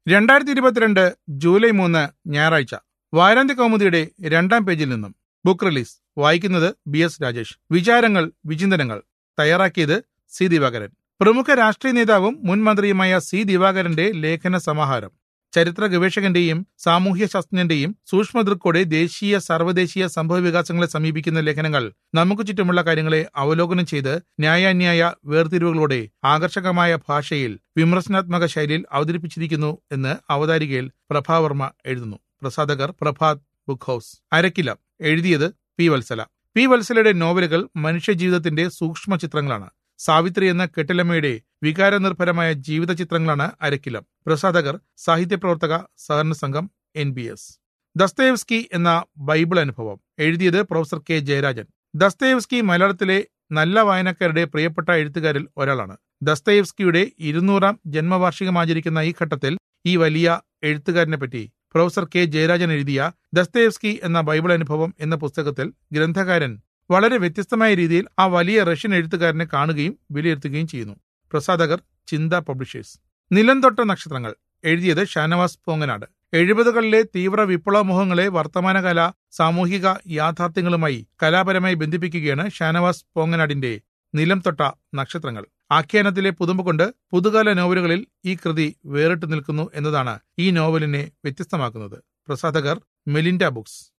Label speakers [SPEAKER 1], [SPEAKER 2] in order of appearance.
[SPEAKER 1] രണ്ടായിരത്തി ഇരുപത്തിരണ്ട് ജൂലൈ മൂന്ന് ഞായറാഴ്ച വാരാന്ത്യ കൗമുദിയുടെ രണ്ടാം പേജിൽ നിന്നും ബുക്ക് റിലീസ് വായിക്കുന്നത് ബി എസ് രാജേഷ് വിചാരങ്ങൾ വിചിന്തനങ്ങൾ തയ്യാറാക്കിയത് സി ദിവാകരൻ പ്രമുഖ രാഷ്ട്രീയ നേതാവും മുൻ മന്ത്രിയുമായ സി ദിവാകരന്റെ ലേഖന സമാഹാരം ചരിത്ര ഗവേഷകന്റെയും സാമൂഹ്യ ശാസ്ത്രജ്ഞന്റെയും സൂക്ഷ്മദൃക്കോടെ ദേശീയ സർവ്വദേശീയ സംഭവ വികാസങ്ങളെ സമീപിക്കുന്ന ലേഖനങ്ങൾ നമുക്ക് ചുറ്റുമുള്ള കാര്യങ്ങളെ അവലോകനം ചെയ്ത് ന്യായാന്യായ വേർതിരിവുകളോടെ ആകർഷകമായ ഭാഷയിൽ വിമർശനാത്മക ശൈലിയിൽ അവതരിപ്പിച്ചിരിക്കുന്നു എന്ന് അവതാരികയിൽ പ്രഭാവർമ്മ എഴുതുന്നു പ്രസാധകർ പ്രഭാത് ബുക്ക് ഹൌസ് അരക്കില എഴുതിയത് പി വത്സല പി വത്സലയുടെ നോവലുകൾ മനുഷ്യജീവിതത്തിന്റെ സൂക്ഷ്മ ചിത്രങ്ങളാണ് സാവിത്രി എന്ന കെട്ടിലമ്മയുടെ വികാരനിർഭരമായ ജീവിത ചിത്രങ്ങളാണ് അരക്കിലം പ്രസാധകർ സാഹിത്യപ്രവർത്തക സഹകരണ സംഘം എൻ ബി എസ് ദസ്തേവ്സ്കി എന്ന ബൈബിൾ അനുഭവം എഴുതിയത് പ്രൊഫസർ കെ ജയരാജൻ ദസ്തേവ്സ്കി മലയാളത്തിലെ നല്ല വായനക്കാരുടെ പ്രിയപ്പെട്ട എഴുത്തുകാരിൽ ഒരാളാണ് ദസ്തയേവ്സ്കിയുടെ ഇരുന്നൂറാം ജന്മവാർഷികം ആചരിക്കുന്ന ഈ ഘട്ടത്തിൽ ഈ വലിയ എഴുത്തുകാരനെ പറ്റി പ്രൊഫസർ കെ ജയരാജൻ എഴുതിയ ദസ്തയേവ്സ്കി എന്ന ബൈബിൾ അനുഭവം എന്ന പുസ്തകത്തിൽ ഗ്രന്ഥകാരൻ വളരെ വ്യത്യസ്തമായ രീതിയിൽ ആ വലിയ റഷ്യൻ എഴുത്തുകാരനെ കാണുകയും വിലയിരുത്തുകയും ചെയ്യുന്നു പ്രസാധകർ ചിന്ത പബ്ലിഷേഴ്സ് നിലം തൊട്ട നക്ഷത്രങ്ങൾ എഴുതിയത് ഷാനവാസ് പോങ്ങനാട് എഴുപതുകളിലെ തീവ്ര വിപ്ലവമോഹങ്ങളെ വർത്തമാനകാല സാമൂഹിക യാഥാർത്ഥ്യങ്ങളുമായി കലാപരമായി ബന്ധിപ്പിക്കുകയാണ് ഷാനവാസ് പോങ്ങനാടിന്റെ നിലം തൊട്ട നക്ഷത്രങ്ങൾ ആഖ്യാനത്തിലെ പുതുമ്പ കൊണ്ട് പുതുകാല നോവലുകളിൽ ഈ കൃതി വേറിട്ട് നിൽക്കുന്നു എന്നതാണ് ഈ നോവലിനെ വ്യത്യസ്തമാക്കുന്നത് പ്രസാധകർ മെലിൻഡ ബുക്സ്